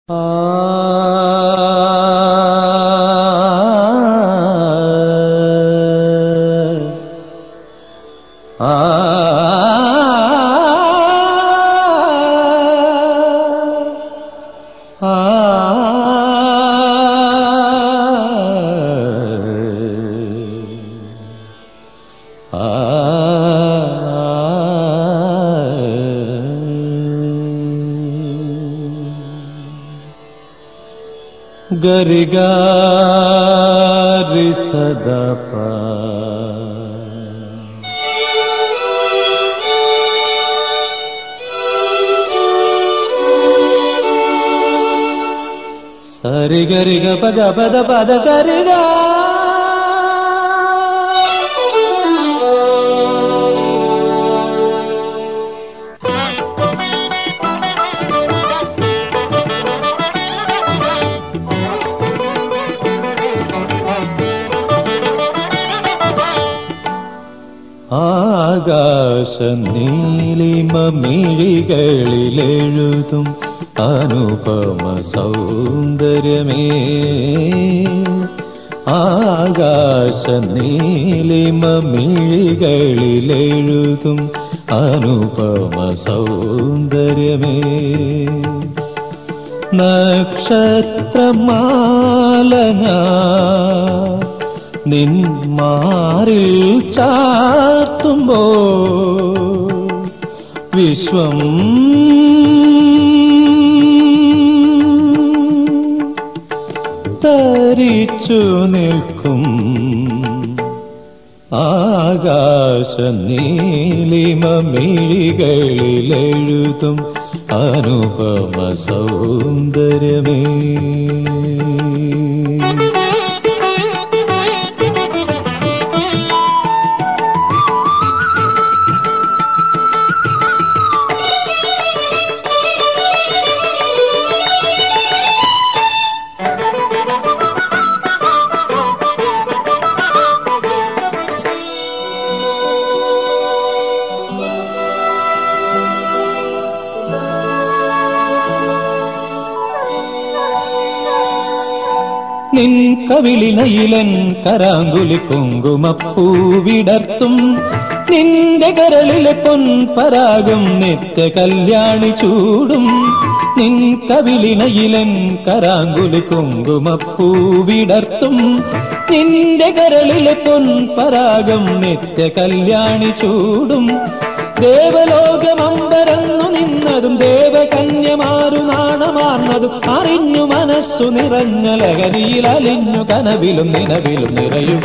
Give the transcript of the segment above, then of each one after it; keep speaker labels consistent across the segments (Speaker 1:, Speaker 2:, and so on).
Speaker 1: ಗರಿಗಾರಿ ಸದಪ ಸರಿ ಗರಿಗ ಪದ ಪದ ಪದ ಸರಿಗ ആകാശ നീലിമ മിഴികളിലെഴുതും അനുപമ സൗന്ദര്യമേ ആകാശ നീലിമ മിഴികളിലെഴുതും അനുപമ സൗന്ദര്യമേ നക്ഷത്രമാല ഞാൻ നിന്മാറിൽ ചാർത്തുമ്പോ വിശ്വം തരിച്ചു നിൽക്കും ആകാശ നീലിമ മിഴികളിലെഴുതും അനുപമ സൗന്ദര്യമേ നിൻ കവിളിനയിലൻ കരാങ്കുലി കുങ്കുമപ്പൂവിടർത്തും നിന്റെ കരളിലെ പൊൻപരാഗം നിത്യ കല്യാണി ചൂടും നിൻ കവിളിനയിലൻ കരാങ്കുലി കുങ്കുമപ്പൂവിടർത്തും നിന്റെ കരളിലെ പൊൻപരാഗം നിത്യ കല്യാണി ചൂടും ദേവലോകമമ്പരന്നു നിന്നതും ദേവകന്യമാരു നാണമാർന്നതും അറിഞ്ഞു മനസ്സു നിറഞ്ഞ ലഹരിയിൽ അലിഞ്ഞു കനവിലും നിലവിലും നിറയുക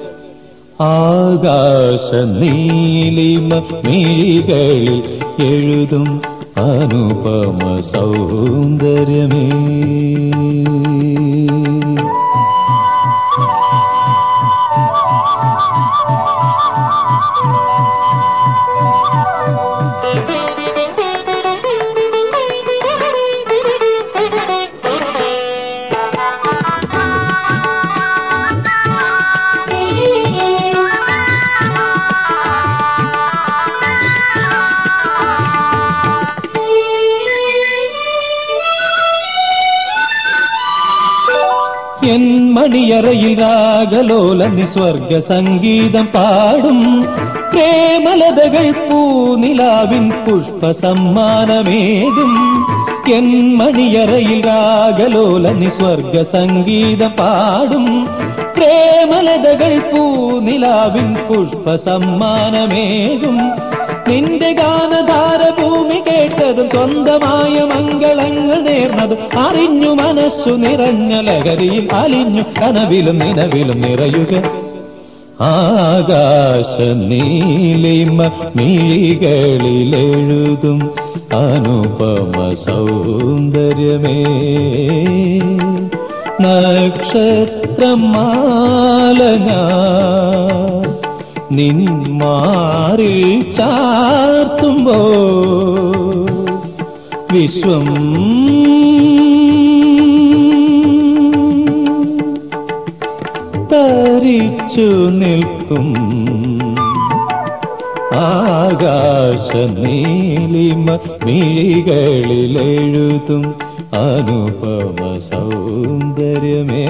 Speaker 1: ആകാശ നീലിമ മിഴികളിൽ എഴുതും അനുപമ സൗന്ദര്യമേ എൻ മണിയറയിൽ രാഗലോല നിസ്വർഗ സംഗീതം പാടും പ്രേമലതകൾ പൂനിലാവിൻ പുഷ്പ സമ്മാനമേകും എൻ മണിയറയിൽ രാഗലോല നിസ്വർഗ സംഗീതം പാടും പ്രേമലതകൾ പൂനിലാവിൻ പുഷ്പ സമ്മാനമേകും നിന്റെ ഗാനധാര ഭൂമി കേട്ടതും സ്വന്തമായ മംഗളങ്ങൾ നേർന്നതും അറിഞ്ഞു മനസ്സു നിറഞ്ഞ ലഹരിയിൽ അലിഞ്ഞു കനവിലും നിലവിലും നിറയുക ആകാശ നീലിമ മിഴികളിലെഴുതും അനുപമ സൗന്ദര്യമേ നക്ഷത്രമാല ഞാൻ നിന്മാറിൽ ചാർത്തുമ്പോ വിശ്വം തരിച്ചു നിൽക്കും ആകാശ നീലിമ മിഴികളിലെഴുതും അനുപമ സൗന്ദര്യമേ